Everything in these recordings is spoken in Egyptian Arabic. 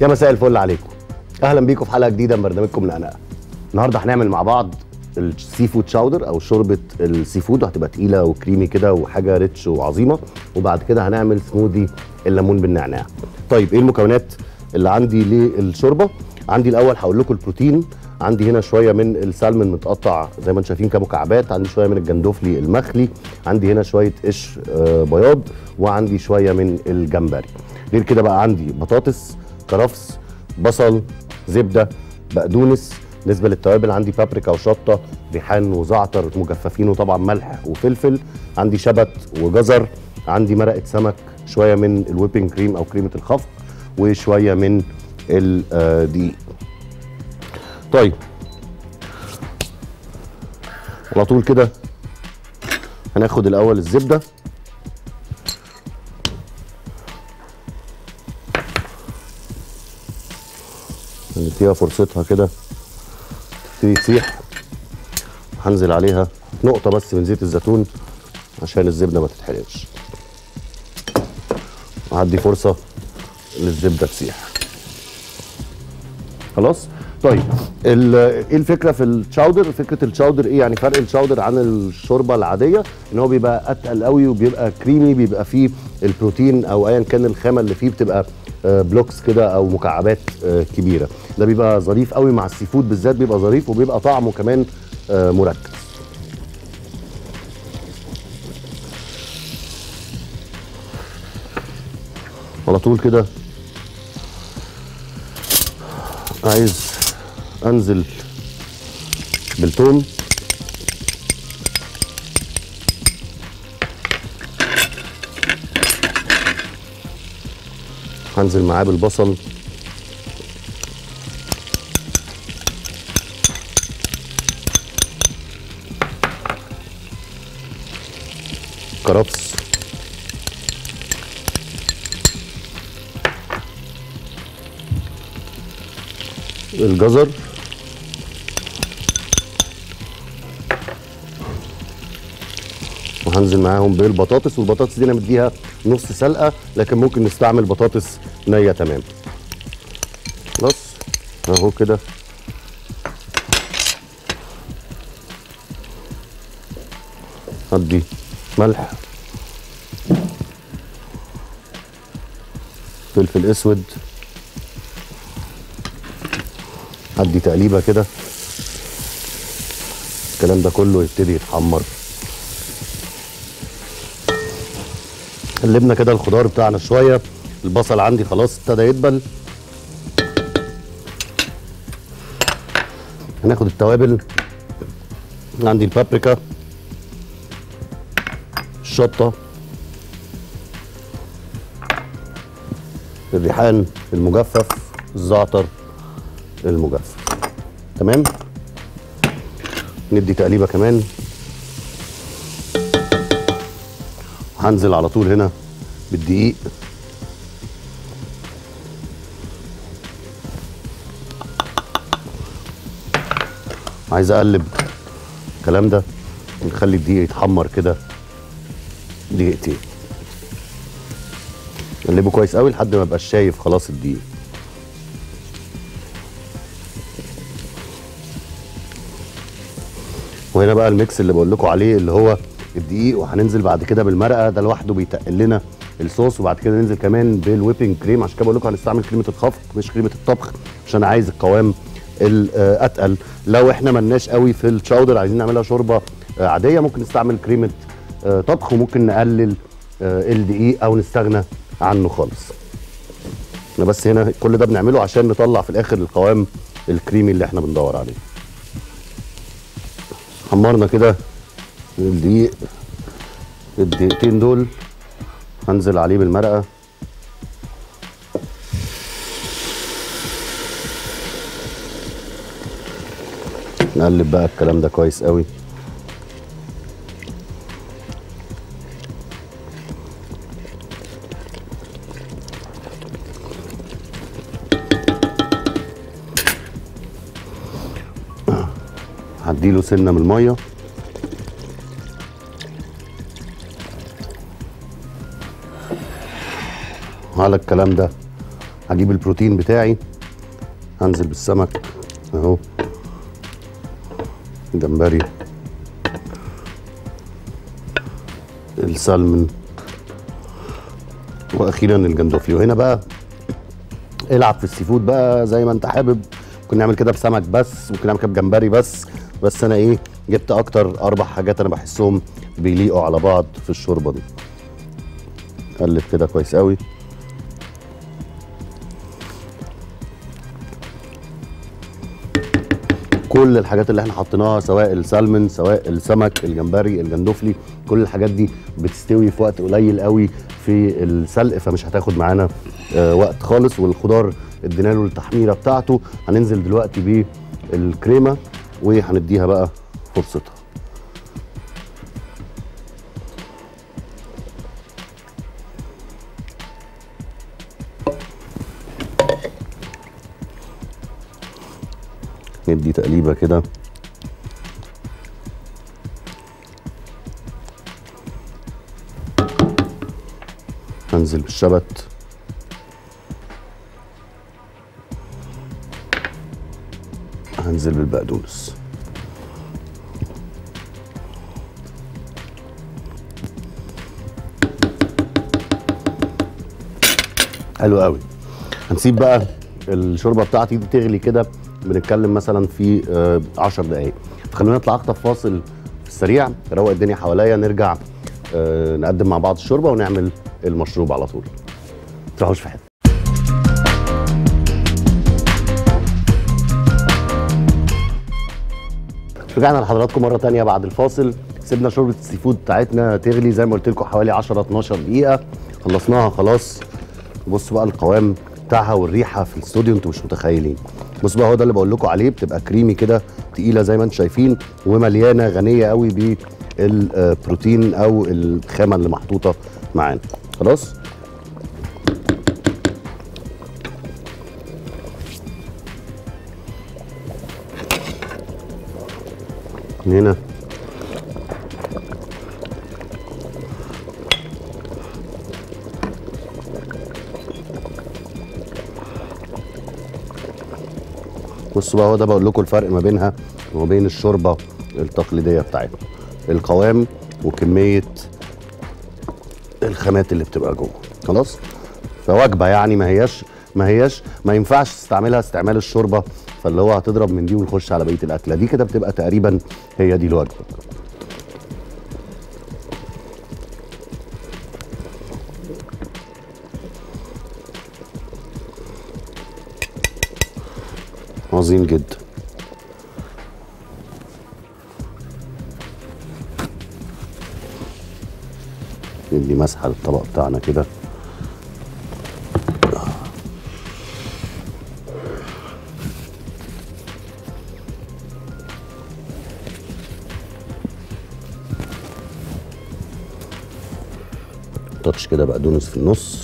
يا مساء الفل عليكم اهلا بيكم في حلقه جديده من برنامجكم نقنقه النهارده هنعمل مع بعض السي فود شاودر او شوربه السي فود وهتبقى تقيله وكريمي كده وحاجه ريتش وعظيمه وبعد كده هنعمل سموذي الليمون بالنعناع طيب ايه المكونات اللي عندي للشوربه عندي الاول هقول لكم البروتين عندي هنا شويه من السلمون متقطع زي ما انتم شايفين كمكعبات عندي شويه من الجندوفلي المخلي عندي هنا شويه قش آه، بياض وعندي شويه من الجمبري غير كده بقى عندي بطاطس كرفس بصل زبده بقدونس بالنسبه للتوابل عندي بابريكا وشطه ريحان وزعتر مجففين وطبعا ملح وفلفل عندي شبت وجزر عندي مرقه سمك شويه من الويبنج كريم او كريمه الخفق وشويه من الدقيق طيب على طول كده هناخد الاول الزبده نديها فرصتها كده تبتدي تسيح هنزل عليها نقطه بس من زيت الزيتون عشان الزبده ما تتحرقش وهدي فرصه للزبده تسيح خلاص طيب ال- ايه الفكره في الشاودر فكره الشاودر ايه يعني فرق الشاودر عن الشوربه العاديه ان هو بيبقى اتقل قوي وبيبقى كريمي بيبقى فيه البروتين او ايا كان الخامه اللي فيه بتبقى آه، بلوكس كده او مكعبات آه، كبيره ده بيبقى ظريف قوي مع السي فود بالذات بيبقى ظريف وبيبقى طعمه كمان آه، مركز على طول كده عايز انزل بالثوم هنزل معاه بالبصل كرفس الجزر وهنزل معاهم بالبطاطس والبطاطس دي انا مديها نص سلقه لكن ممكن نستعمل بطاطس نيه تمام خلاص اهو كده هدي ملح فلفل اسود هدي تقليبه كده الكلام ده كله يبتدي يتحمر قلبنا كده الخضار بتاعنا شويه البصل عندي خلاص ابتدى يدبل هناخد التوابل عندي البابريكا الشطه الريحان المجفف الزعتر المجفف تمام ندي تقليبه كمان هنزل على طول هنا بالدقيق عايز اقلب الكلام ده ونخلي الدقيق يتحمر كده دقيقتين قلبه كويس قوي لحد ما يبقاش شايف خلاص الدقيق وهنا بقى الميكس اللي بقول لكم عليه اللي هو الدقيق وهننزل بعد كده بالمرقه ده لوحده بيتقل لنا الصوص وبعد كده ننزل كمان بالويبنج كريم عشان كده بقول لكم هنستعمل كريمه الخفق مش كريمه الطبخ عشان عايز القوام الاتقل لو احنا ملناش قوي في الشاودر عايزين نعملها شوربه آه، عاديه ممكن نستعمل كريمه آه، طبخ وممكن نقلل آه، الدقيق او نستغنى عنه خالص احنا بس هنا كل ده بنعمله عشان نطلع في الاخر القوام الكريمي اللي احنا بندور عليه حمرنا كده الدقيق الدقيقتين دول هنزل عليه بالمرقه نقلب بقى الكلام ده كويس قوي هديله سنه من الميه على الكلام ده هجيب البروتين بتاعي هنزل بالسمك اهو جمبري السلمون واخيرا الجندوفلي وهنا بقى العب في السي فود بقى زي ما انت حابب ممكن نعمل كده بسمك بس ممكن نعمل كده بجمبري بس بس انا ايه جبت اكتر اربع حاجات انا بحسهم بيليقوا على بعض في الشوربه دي قلب كده كويس قوي كل الحاجات اللي احنا حطيناها سواء السلمون سواء السمك الجمبري الجندوفلي كل الحاجات دي بتستوي في وقت قليل قوي في السلق فمش هتاخد معانا آه وقت خالص والخضار ادينا له التحميره بتاعته هننزل دلوقتي بالكريمه وهنديها بقى فرصتها ندي تقليبه كده هنزل بالشبت هنزل بالبقدونس حلو قوي هنسيب بقى الشوربه بتاعتي دي تغلي كده بنتكلم مثلا في 10 دقائق فخلونا نطلع اخطف فاصل في السريع نروق الدنيا حواليا نرجع آه، نقدم مع بعض الشوربه ونعمل المشروب على طول تروحوش في حته رجعنا لحضراتكم مره تانية بعد الفاصل سيبنا شوربه السي فود بتاعتنا تغلي زي ما قلت لكم حوالي 10 12 دقيقه خلصناها خلاص بصوا بقى القوام بتاعها والريحه في الاستوديو انتوا مش متخيلين بصوا بقى هو ده اللي بقول لكم عليه بتبقى كريمي كده تقيله زي ما انتم شايفين ومليانه غنيه قوي بالبروتين او الخامه اللي محطوطه معانا خلاص من هنا بصوا بقى هو ده بقول لكم الفرق ما بينها وما بين الشوربه التقليديه بتاعتنا القوام وكميه الخامات اللي بتبقى جوه خلاص فوجبه يعني ما هياش ما هياش ما ينفعش تستعملها استعمال الشوربه فاللي هو هتضرب من دي ونخش على بقيه الاكله دي كده بتبقى تقريبا هي دي الوجبه عظيم جدا ندي مسحه للطبق بتاعنا كده تاتش كده بقدونس في النص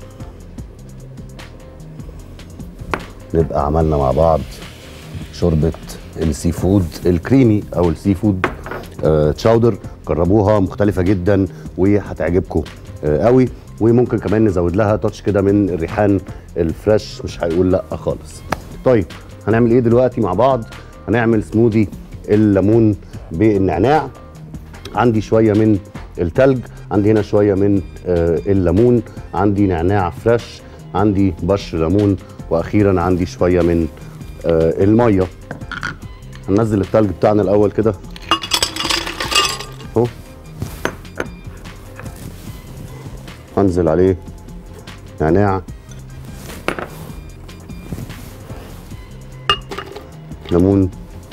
نبقى عملنا مع بعض شوربه السي فود الكريمي او السي فود آه تشاودر جربوها مختلفه جدا وهتعجبكم آه قوي وممكن كمان نزود لها تاتش كده من الريحان الفريش مش هيقول لا خالص طيب هنعمل ايه دلوقتي مع بعض هنعمل سموذي الليمون بالنعناع عندي شويه من التلج عندي هنا شويه من آه الليمون عندي نعناع فريش عندي بشر ليمون واخيرا عندي شويه من آه الميه هننزل التلج بتاعنا الاول كده اهو هنزل عليه نعناع ليمون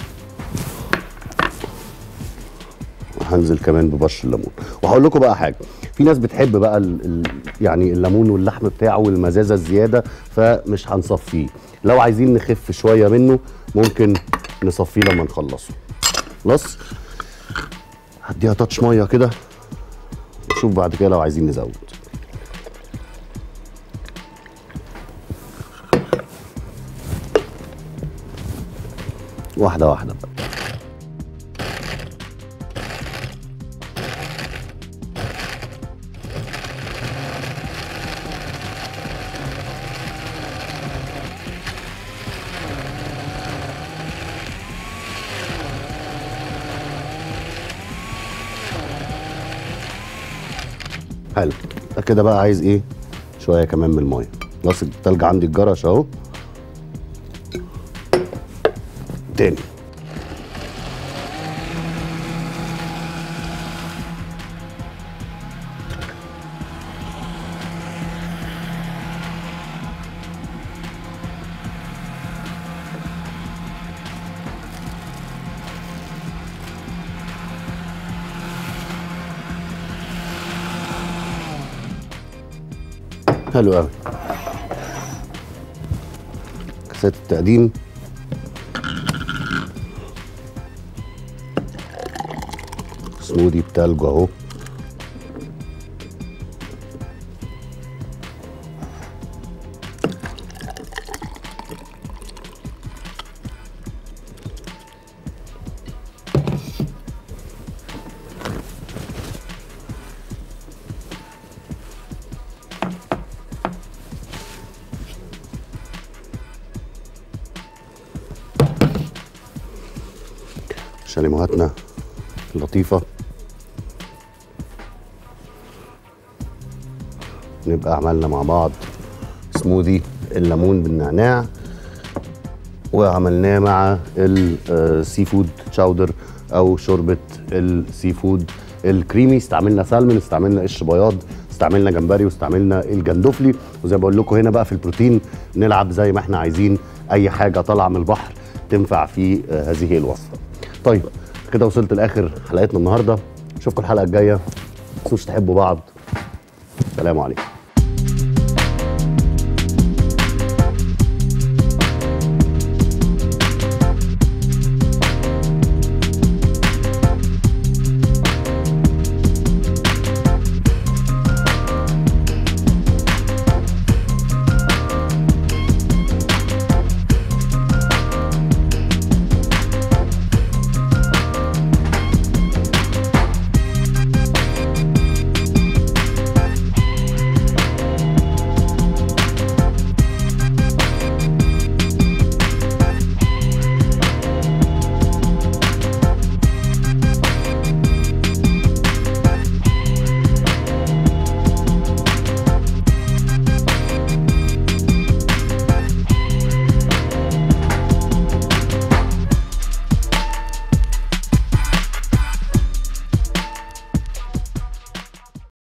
هنزل كمان ببشر الليمون وهقول لكم بقى حاجه في ناس بتحب بقى ال ال يعني الليمون واللحم بتاعه والمزازه الزياده فمش هنصفيه لو عايزين نخف شويه منه ممكن نصفيه لما نخلصه خلاص هديها تاتش ميه كده نشوف بعد كده لو عايزين نزود واحده واحده بقى حلو ده كده بقى عايز ايه شويه كمان من الميه خلاص التلج عندي الجرش اهو تاني حلو قوي كاسات التقديم سموذي بتلج اهو شاليموهاتنا اللطيفة نبقى عملنا مع بعض سموذي الليمون بالنعناع وعملناه مع السي فود تشاودر او شوربه السي فود الكريمي استعملنا سالمون استعملنا قش بياض استعملنا جمبري واستعملنا الجندفلي وزي ما بقول لكم هنا بقى في البروتين نلعب زي ما احنا عايزين اي حاجه طالعه من البحر تنفع في آه، هذه الوصفه طيب كده وصلت لاخر حلقتنا النهارده اشوفكم الحلقه الجايه ما تنسوش تحبوا بعض سلام عليكم